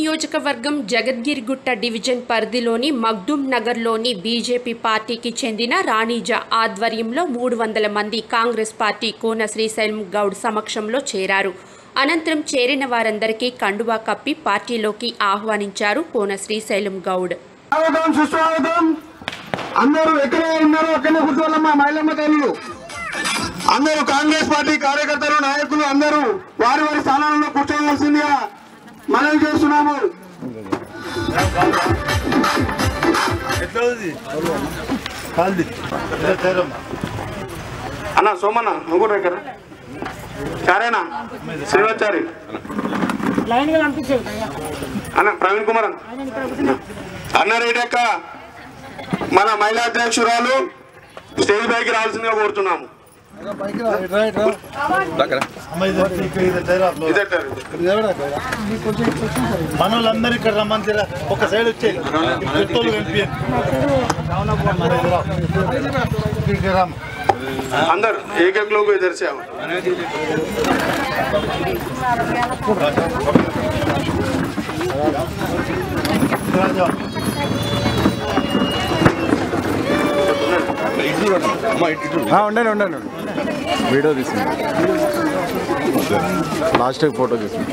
నియోజకవర్గం జగద్గిరిగుట్ట డివిజన్ పరిధిలోని మగ్దుమ్ నగర్లోని బీజేపీ పార్టీకి చెందిన రాణిజా ఆధ్వర్యంలో మూడు వందల మంది కాంగ్రెస్ పార్టీ కోన శ్రీశైలం గౌడ్ సమక్షంలో చేరారు అనంతరం చేరిన వారందరికీ కండువా కప్పి పార్టీలోకి ఆహ్వానించారు కోన శ్రీశైలం గౌడ్ స్వాగతం సుస్వాగతం అందరూ ఎక్కడే ఉన్నారో అక్కడనే కూర్చోవాలమ్మా మహిళమ్మ తల్లులు అందరూ కాంగ్రెస్ పార్టీ కార్యకర్తలు నాయకులు అందరూ వారి వారి స్థానాలలో కూర్చోవలసిందిగా మనవి చేస్తున్నాము అన్న సోమన్న నువ్వు కూడా ఇక్కడ చారేనా శ్రీవాచారి లైన్ గా కనిపించేది అన్న ప్రవీణ్ కుమార్ అన్న అన్నారెడ్డి అక్క మన మహిళా అధ్యక్షురాలు స్టేజ్ పైకి రావాల్సిందిగా కోరుతున్నాము ఇదట్టారు మనోళ్ళందరూ ఇక్కడ రమ్మంటే ఒక సైడ్ వచ్చేది పెద్దోళ్ళు కనిపించారు అందరు ఏకక్ లోग इधर से आओ ఉండండి ఉండండి వీడియో తీసుకుంటా లాస్ట్ ఫోటో తీసుకుంటా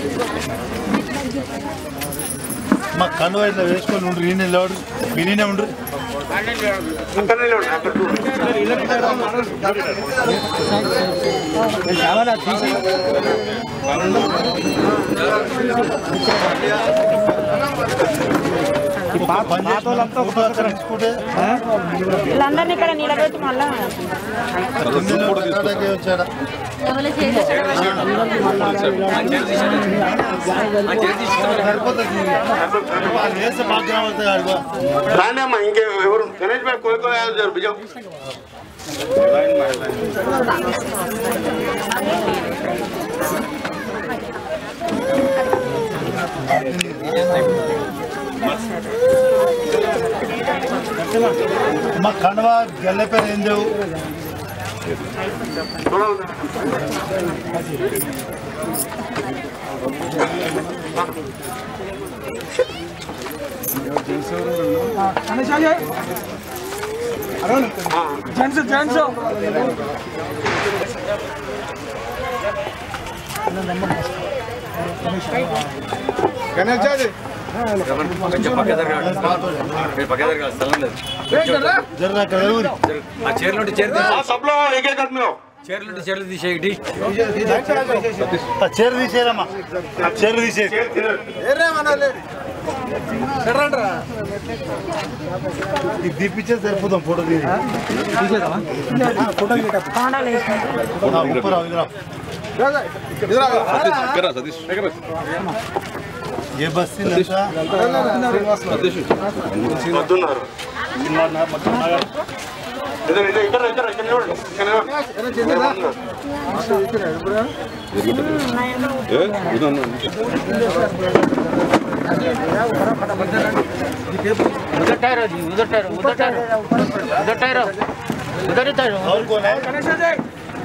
మా కన్ను ఇట్లా వేసుకొని ఉండ్రు ఈయన లేవడు వినీనే ఉండ్రు అక్కడ నిలబడు, అక్కడ చూడు. తీసుకుంటే వీళ్ళందరినీ ఇక్కడ నిలబెట్టి మళ్ళా వచ్చాడా సరిపోతుంది వాళ్ళు వేస్తే బాగా అవుతాయి ఆడిపో రాండి అమ్మా ఇంకే ఎవరు గణేష్ భాయ్ కోయి కోయి ఆయాలి జర బిజావ్ మా కండవా గల్లె పేరు ఏం దేవు थोड़ा उधर జెంట్స్ జెంట్స్ జర్ర అక్కడ ఎవరు ఆ చీరలు ఉంటే చీర हाँ सब लोग एक एक आदमी हो చీరలు ఉంటే చీరలు తీసేయండి ఆ చీర తీసేరమ్మా ఆ చీర తీసే ఇది దీపించే సరిపోతాం ఫోటో తీసి కాండాలు వేసి ఆ, ఉప్పురా, ఇదిరా. ఏ బస్సు వద్దున్నారు ఇద్దరు ఇద్దరు ఇక్కడ ఇక్కడ ఇక్కడ నిలబడండి. ఇక్కడ నిలబడండి. उधर टायर है जी उधर टायर उधर टायर उधर टायर उधर ही टायर और कौन है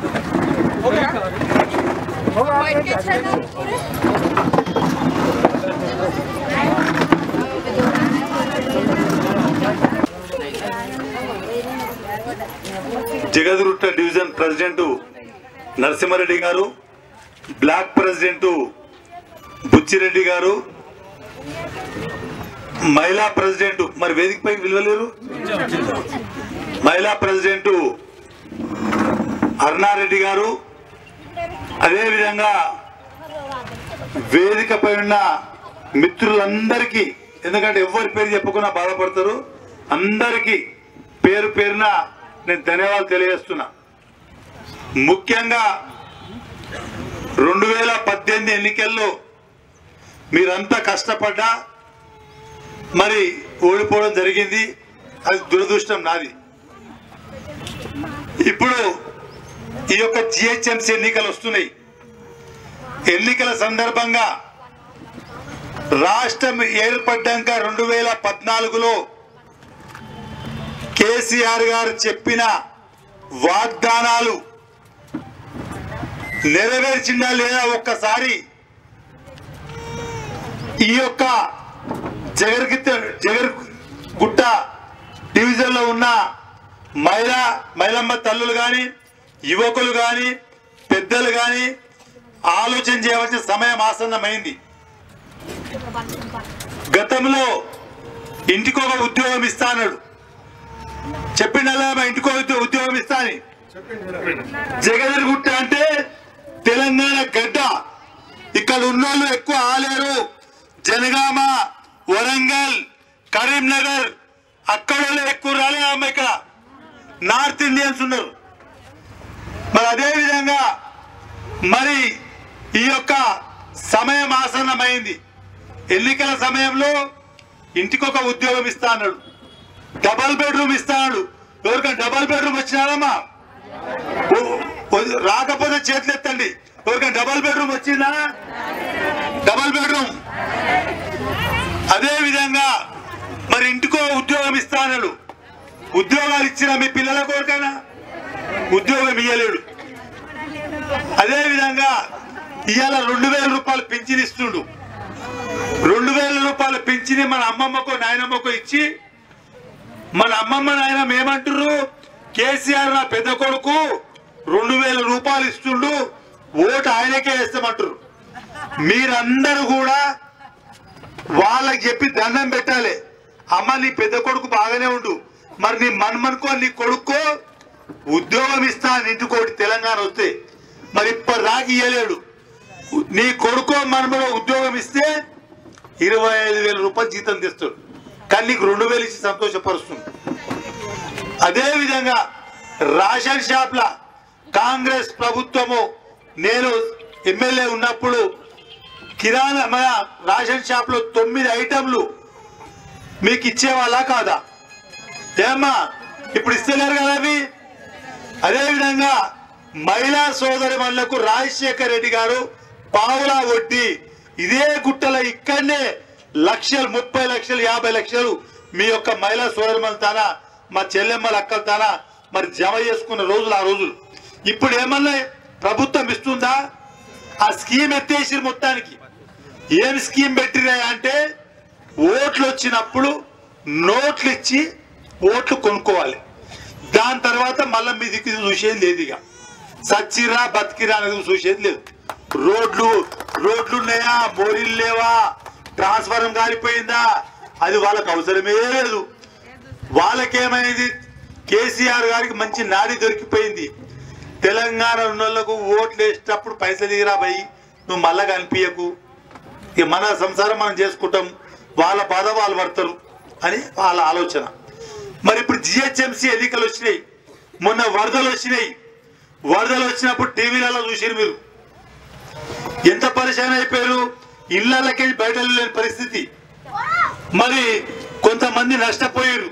జగద్గుట్ట డివిజన్ ప్రెసిడెంట్ నరసింహారెడ్డి గారు బ్లాక్ ప్రెసిడెంట్ బుచ్చిరెడ్డి గారు మహిళా ప్రెసిడెంట్ మరి వేదికపై విలువలేరు మహిళా ప్రెసిడెంట్ అరుణారెడ్డి గారు అదేవిధంగా వేదికపై ఉన్న మిత్రులందరికీ ఎందుకంటే ఎవరి పేరు చెప్పకుండా బాధపడతారు అందరికీ పేరు పేరున నేను ధన్యవాదాలు తెలియజేస్తున్నా ముఖ్యంగా రెండు వేల పద్దెనిమిది ఎన్నికల్లో మీరంతా కష్టపడ్డా మరి ఓడిపోవడం జరిగింది అది దురదృష్టం నాది ఇప్పుడు ఈ యొక్క జిహెచ్ఎంసీ ఎన్నికలు వస్తున్నాయి ఎన్నికల సందర్భంగా రాష్ట్రం ఏర్పడ్డాక రెండు వేల పద్నాలుగులో కేసీఆర్ గారు చెప్పిన వాగ్దానాలు నెరవేర్చిందా లేదా ఒక్కసారి ఈ యొక్క జగర్గిత్త జగర్ గుట్ట డివిజన్ లో ఉన్న మహిళా మహిళమ్మ తల్లులు గాని యువకులు గాని పెద్దలు గాని ఆలోచన చేయవలసిన సమయం ఆసన్నమైంది గతంలో ఇంటికి ఒక ఉద్యోగం ఇస్తానడు చెప్పిండల్లా మా ఇంటికి ఒక ఉద్యో- ఉద్యోగం ఇస్తా అని జగదర్గుట్ట అంటే తెలంగాణ గడ్డ ఇక్కడ ఉన్నోళ్ళు ఎక్కువ ఆలేరు జనగామ వరంగల్ కరీంనగర్ అక్కడ వాళ్ళు ఎక్కువ రాలేదమ్మ ఇక్కడ నార్త్ ఇండియన్స్ ఉన్నారు మరి అదే విధంగా మరి ఈ యొక్క సమయం ఆసన్నమైంది ఎన్నికల సమయంలో ఇంటికి ఒక ఉద్యోగం ఇస్తా అన్నాడు డబల్ బెడ్రూమ్ ఇస్తాడు ఎవరికైనా డబల్ బెడ్రూమ్ వచ్చినారమ్మా ఓ- ఓ- రాకపోతే చేతులు ఎత్తండి ఎవరికైనా డబల్ బెడ్రూమ్ వచ్చిందా డబల్ బెడ్రూమ్ అదే విధంగా మరి ఇంటికో ఉద్యోగం ఇస్తానడు ఉద్యోగాలు ఇచ్చిన మీ పిల్లల కోరికైనా ఉద్యోగం ఇయ్యలేడు అదే విధంగా ఇవాళ రెండు వేల రూపాయలు పింఛన్ ఇస్తుండు రెండు వేల రూపాయలు పింఛని మన అమ్మమ్మకో నాయనమ్మకో ఇచ్చి మన అమ్మమ్మ నాయనమ్మ ఏమంటారు కేసీఆర్ నా పెద్ద కొడుకు రెండు వేల రూపాయలు ఇస్తుండు ఓటు ఆయనకే వేస్తామంటారు మీరందరూ కూడా వాళ్ళకి చెప్పి దండం పెట్టాలి అమ్మ నీ పెద్ద కొడుకు బాగానే ఉండు మరి నీ మన్మనుకో నీ కొడుకో ఉద్యోగం ఇస్తా అని ఇంటికోటి తెలంగాణ వస్తే మరి ఇప్పటిదాకా ఇయ్యలేడు నీ కొడుకో మనమో ఉద్యోగం ఇస్తే ఇరవై ఐదు వేల రూపాయలు జీతం తెస్తాడు కానీ నీకు రెండు వేలు ఇచ్చి సంతోషపరుస్తుంది అదే విధంగా రేషన్ షాప్ల కాంగ్రెస్ ప్రభుత్వము నేను ఎమ్మెల్యే ఉన్నప్పుడు కిరాణా మన రేషన్ షాప్ లో తొమ్మిది ఐటమ్లు మీకు ఇచ్చేవాళ్ళ కాదా ఏమ్మా ఇప్పుడు ఇస్తలేరు కదా అవి అదే విధంగా మహిళా సోదరి మనులకు రాజశేఖర్ రెడ్డి గారు పావులా వడ్డీ ఇదే గుట్టల ఇక్కడనే లక్షలు ముప్పై లక్షలు యాభై లక్షలు మీ యొక్క మహిళా సోదరి తానా మా చెల్లెమ్మల అక్కల తానా మరి జమ చేసుకున్న రోజులు ఆ రోజులు ఇప్పుడు ఏమన్నా ప్రభుత్వం ఇస్తుందా ఆ స్కీమ్ ఎత్తేసి మొత్తానికి ఏం స్కీమ్ పెట్టిరా అంటే ఓట్లు వచ్చినప్పుడు నోట్లు ఇచ్చి ఓట్లు కొనుక్కోవాలి దాని తర్వాత మళ్ళీ మీ దిక్కు చూసేది లేదు ఇక సచ్చిరా బతికిరా అనేది చూసేది లేదు రోడ్లు రోడ్లు ఉన్నాయా బోరీలు లేవా ట్రాన్స్ఫారం కాలిపోయిందా అది వాళ్ళకి అవసరమే లేదు వాళ్ళకేమైంది కేసీఆర్ గారికి మంచి నాడి దొరికిపోయింది తెలంగాణ ఉన్నోళ్లకు ఓట్లు వేసేటప్పుడు పైసలు దిగిరా పోయి నువ్వు మళ్ళా కనిపించకు ఇక మన సంసారం మనం చేసుకుంటాం వాళ్ళ బాధ వాళ్ళు పడతారు అని వాళ్ళ ఆలోచన మరి ఇప్పుడు జిహెచ్ఎంసీ ఎన్నికలు వచ్చినాయి మొన్న వరదలు వచ్చినాయి వరదలు వచ్చినప్పుడు టీవీలలో చూసిరు మీరు ఎంత పరిశాన్ అయిపోయారు ఇళ్లకి బయట వెళ్ళలేని పరిస్థితి మరి కొంతమంది నష్టపోయారు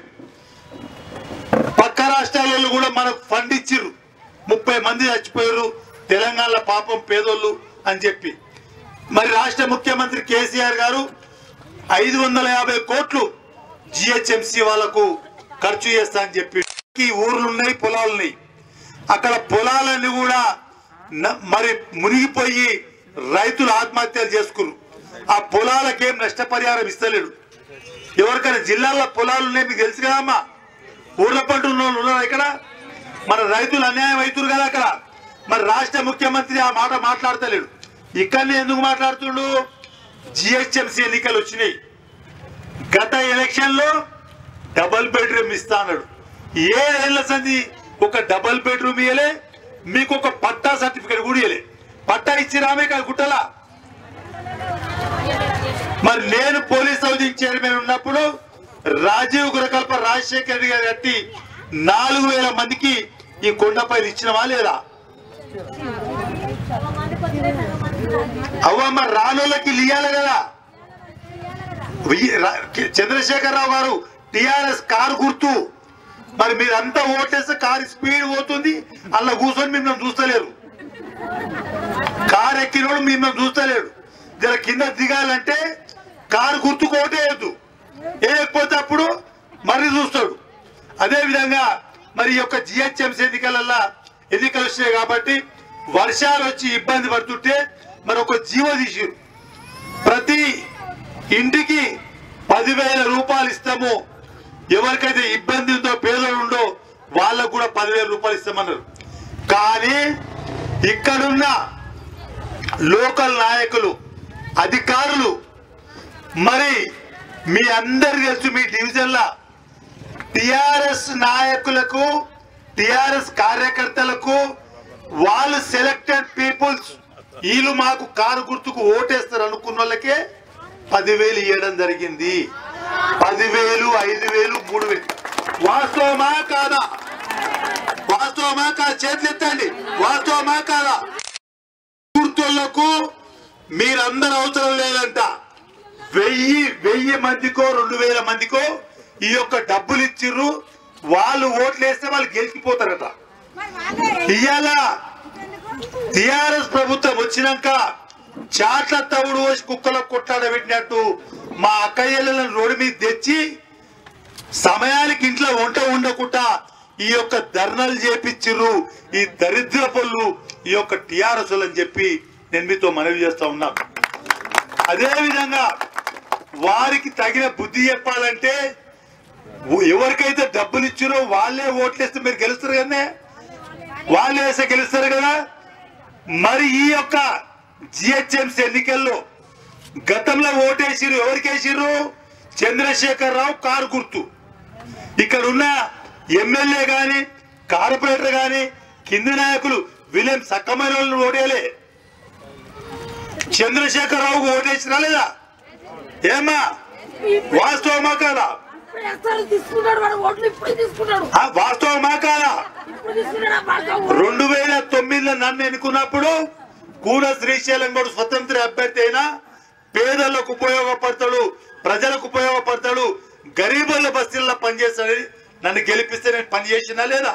పక్క రాష్ట్రాలలో కూడా మనకు ఫండ్ ఇచ్చిర్రు ముప్పై మంది చచ్చిపోయారు తెలంగాణలో పాపం పేదోళ్ళు అని చెప్పి మరి రాష్ట్ర ముఖ్యమంత్రి కేసీఆర్ గారు ఐదు వందల యాభై కోట్లు జిహెచ్ఎంసి వాళ్ళకు ఖర్చు చేస్తా అని చెప్పి ఈ ఊర్లు ఉన్నాయి పొలాలు ఉన్నాయి అక్కడ పొలాలన్నీ కూడా న- మరి మునిగిపోయి రైతులు ఆత్మహత్యలు చేసుకురు ఆ పొలాలకేం నష్టపరిహారం ఇస్తలేడు ఎవరికైనా జిల్లాల్లో పొలాలు ఉన్నాయి మీకు తెలుసు కదమ్మా ఊర్ల పంట ఉన్న వాళ్ళు ఉన్నారు ఇక్కడ మన రైతులు అన్యాయం అవుతున్నారు కదా అక్కడ మరి రాష్ట్ర ముఖ్యమంత్రి ఆ మాట మాట్లాడతలేడు ఇక్కడనే ఎందుకు మాట్లాడుతుండు జిహెచ్ఎంసీ ఎన్నికలు వచ్చినాయి గత ఎలక్షన్ లో డబల్ బెడ్రూమ్ ఇస్తా అన్నాడు ఏడేళ్ల సంది ఒక డబల్ బెడ్రూమ్ ఇయ్యలే మీకు ఒక పట్టా సర్టిఫికేట్ కూడా ఇయ్యలే పట్టా ఇచ్చి రామే కాదు గుట్టలా మరి నేను పోలీస్ హౌసింగ్ చైర్మన్ ఉన్నప్పుడు రాజీవ్ గురకల్ప రాజశేఖర రెడ్డి గారు కట్టి నాలుగు వేల మందికి ఈ కొండపైలు ఇచ్చినవా లేదా అవ్వ మరి రానోళ్ళకి ఇయ్యాలి కదా వెయ్యి- రా- చంద్రశేఖరరావు గారు టిఆర్ఎస్ కారు గుర్తు మరి మీరంతా ఓటేస్తే కారు స్పీడ్ పోతుంది అలా కూర్చొని మిమ్మల్ని చూస్తలేరు కారు ఎక్కినోడు మిమ్మల్ని చూస్తలేడు జర కింద దిగాలంటే కారు గుర్తుకు ఓటేయద్దు వేయకపోతే అప్పుడు మరి చూస్తాడు అదే విధంగా మరి ఈ యొక్క జిహెచ్ఎంసీ ఎన్నికలల్లా ఎన్నికలు వచ్చినాయి కాబట్టి వర్షాలు వచ్చి ఇబ్బంది పడుతుంటే మరి ఒక జీవో తీసిరు ప్రతి ఇంటికి పదివేల రూపాయలు ఇస్తాము ఎవరికైతే ఇబ్బంది ఉందో పేదలు ఉందో వాళ్ళకు కూడా పదివేల రూపాయలు ఇస్తామన్నారు కానీ ఇక్కడున్న లోకల్ నాయకులు అధికారులు మరి మీ అందరు తెలుసు మీ డివిజన్ల టిఆర్ఎస్ నాయకులకు టిఆర్ఎస్ కార్యకర్తలకు వాళ్ళు సెలెక్టెడ్ పీపుల్స్ వీళ్ళు మాకు కారు గుర్తుకు ఓటేస్తారు అనుకున్న వాళ్ళకే పదివేలు ఇవ్వడం జరిగింది పదివేలు ఐదు వేలు మూడు వేలు వాస్తవమా కాదా వాస్తవమా కాదా చేతులు ఎత్తండి వాస్తవమా కాదా గుర్తులకు మీరందరూ అవసరం లేదంట వెయ్యి వెయ్యి మందికో రెండు వేల మందికో ఈ యొక్క డబ్బులు ఇచ్చిర్రు వాళ్ళు ఓట్లు వేస్తే వాళ్ళు గెలిచిపోతారట ఇవాళ టిఆర్ఎస్ ప్రభుత్వం వచ్చినాక చాట్ల తవుడు వచ్చి కుక్కలకు కొట్లాడబెట్టినట్టు మా అక్కయ్యలను రోడ్డు మీద తెచ్చి సమయానికి ఇంట్లో వంట ఉండకుండా ఈ యొక్క ధర్నాలు చేపించిర్రు ఈ దరిద్ర పళ్ళు ఈ యొక్క టిఆర్ఎస్ అని చెప్పి నేను మీతో మనవి చేస్తా ఉన్నా అదే విధంగా వారికి తగిన బుద్ధి చెప్పాలంటే ఎవరికైతే డబ్బులు ఇచ్చిరో వాళ్ళే ఓట్లేస్తే మీరు గెలుస్తారు కదే వాళ్ళు వేస్తే గెలుస్తారు కదా మరి ఈ యొక్క జిహెచ్ఎంసీ ఎన్నికల్లో గతంలో ఓటేసిరు ఎవరికి వేసిర్రు చంద్రశేఖర్ రావు కారు గుర్తు ఇక్కడ ఉన్న ఎమ్మెల్యే గాని కార్పొరేటర్ గాని కింది నాయకులు వీళ్ళేం సక్కమైన వాళ్ళు ఓటేలే చంద్రశేఖర్ రావుకు ఓటేసిరా లేదా ఏమా వాస్తవమా కాదా ఎస్తారు తీసుకున్నాడు వాడు ఓట్లు ఇప్పుడు తీసుకున్నాడు ఆ వాస్తవమా కాదా ఇప్పుడు తీసుకున్నాడు ఆ బాగా ఓట్లు. రెండు వేల తొమ్మిదిలో నన్ను ఎన్నుకున్నప్పుడు కూడ శ్రీశైలం గౌడ్ స్వతంత్ర అభ్యర్థి అయినా పేదలకు ఉపయోగపడతాడు ప్రజలకు ఉపయోగపడతాడు గరీబుల బస్తీల్లో పనిచేస్తాడని నన్ను గెలిపిస్తే నేను పని చేసినా లేదా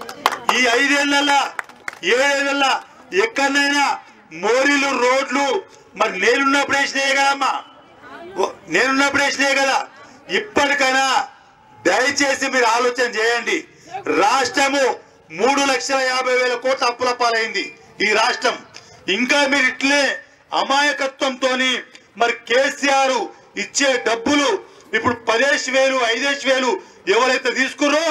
ఈ ఐదేళ్ల ఏడేళ్ల ఎక్కడైనా మోరీలు రోడ్లు మరి నేనున్నప్పుడు వేసినాయి కదమ్మా ఓ- నేనున్నప్పుడు వేసినాయి కదా ఇప్పటికైనా దయచేసి మీరు ఆలోచన చేయండి రాష్ట్రము మూడు లక్షల యాభై వేల కోట్ల అప్పుల పాలైంది ఈ రాష్ట్రం ఇంకా మీరు ఇట్లే అమాయకత్వంతో మరి కేసీఆర్ ఇచ్చే డబ్బులు ఇప్పుడు పదేసి వేలు ఐదేసి వేలు ఎవరైతే తీసుకురో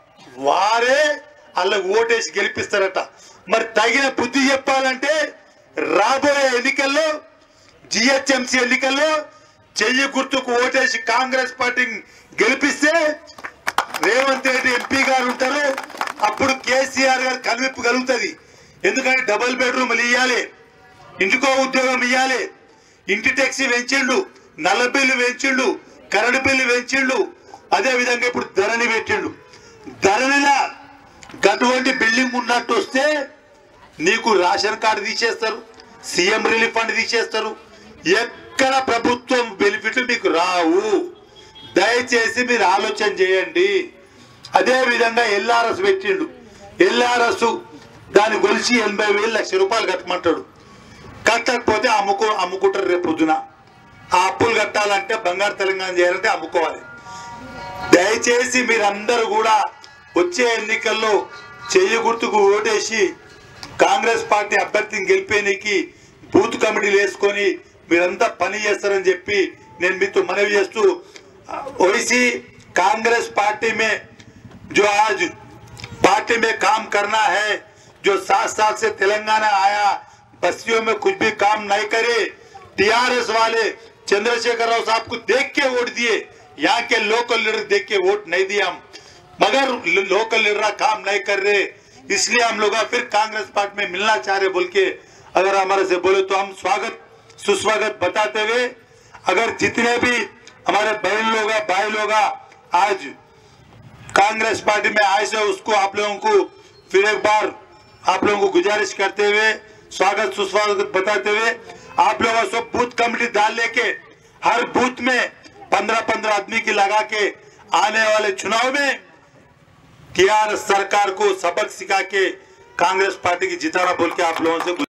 వారే వాళ్ళకి ఓటేసి గెలిపిస్తారట మరి తగిన బుద్ధి చెప్పాలంటే రాబోయే ఎన్నికల్లో జిహెచ్ఎంసీ ఎన్నికల్లో చెయ్యి గుర్తుకు ఓటేసి కాంగ్రెస్ పార్టీని గెలిపిస్తే రేవంత్ రెడ్డి ఎంపీ గారు ఉంటారు అప్పుడు కేసీఆర్ గారు కనువిప్పు కలుగుతుంది ఎందుకంటే డబుల్ బెడ్రూమ్లు ఇవ్వాలి ఇంటికో ఉద్యోగం ఇవ్వాలి ఇంటి ట్యాక్సీ పెంచిండు నల్ల బిల్లు పెంచిండు కరెంటు బిల్లు పెంచిండు అదే విధంగా ఇప్పుడు ధరణి పెట్టిండు ధరణిలా అటువంటి బిల్డింగ్ ఉన్నట్టు వస్తే నీకు రేషన్ కార్డు తీసేస్తారు సీఎం రిలీఫ్ ఫండ్ తీసేస్తారు ఎక్కడ ప్రభుత్వం బెనిఫిట్లు మీకు రావు దయచేసి మీరు ఆలోచన చేయండి అదే విధంగా ఎల్ఆర్ఎస్ పెట్టిండు ఎల్ఆర్ఎస్ దాని గురించి ఎనభై వేలు లక్ష రూపాయలు కట్టమంటాడు కట్టకపోతే అమ్ముకో అమ్ముకుంటారు రేపు పొద్దున ఆ అప్పులు కట్టాలంటే బంగారు తెలంగాణ చేయాలంటే అమ్ముకోవాలి దయచేసి మీరందరూ కూడా వచ్చే ఎన్నికల్లో చెయ్యి గుర్తుకు ఓటేసి కాంగ్రెస్ పార్టీ అభ్యర్థిని గెలిపేనికి బూత్ కమిటీలు వేసుకొని మీరంతా పని చేస్తారని చెప్పి నేను మీతో మనవి చేస్తూ ओवैसी कांग्रेस पार्टी में जो आज पार्टी में काम करना है जो सात साल से तेलंगाना आया बस्तियों में कुछ भी काम नहीं करे टीआरएस वाले चंद्रशेखर राव साहब को देख के वोट दिए यहाँ के लोकल लीडर देख के वोट नहीं दिए हम मगर लोकल लीडर काम नहीं कर रहे इसलिए हम लोग फिर कांग्रेस पार्टी में मिलना चाह रहे बोल के अगर हमारे से बोले तो हम स्वागत सुस्वागत बताते हुए अगर जितने भी हमारे बहन लोग हैं, भाई लोग हैं, आज कांग्रेस पार्टी में आए से उसको आप लोगों को फिर एक बार आप लोगों को गुजारिश करते हुए स्वागत सुस्वागत बताते हुए आप लोगों सब बूथ कमेटी डाल लेके हर बूथ में पंद्रह पंद्रह आदमी की लगा के आने वाले चुनाव में टीआरएस सरकार को सबक सिखा के कांग्रेस पार्टी की जिताना बोल के आप लोगों से